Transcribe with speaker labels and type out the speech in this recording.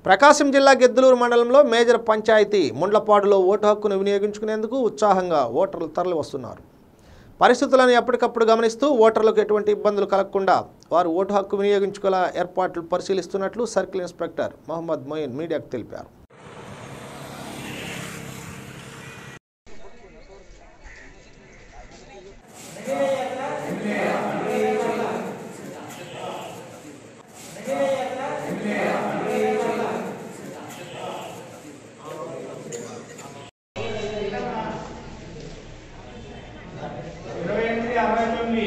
Speaker 1: ప్రకాశం జిల్లా గిద్దలూరు మండలంలో major panchayat ముండ్లపాడులో vote హక్కును వినియోగించుకునేందుకు ఉత్సాహంగా ఓటర్లు తరలి వస్తున్నారు పరిస్థితులను ఎప్పటికప్పుడు గమనిస్తూ ఓటర్లకు ఎటువంటి ఇబ్బందులు కలగకుండా వారు ఓటు హక్కు వినియోగించుకునేలా ఏర్పాట్లు పరిశీలిస్తున్నట్లు సర్కిల్ ఇన్స్పెక్టర్ మహమ్మద్ మొయిన్ మీడియాకు తెలిపారు
Speaker 2: ఇరవై ఎనిమిది అరవై తొమ్మిది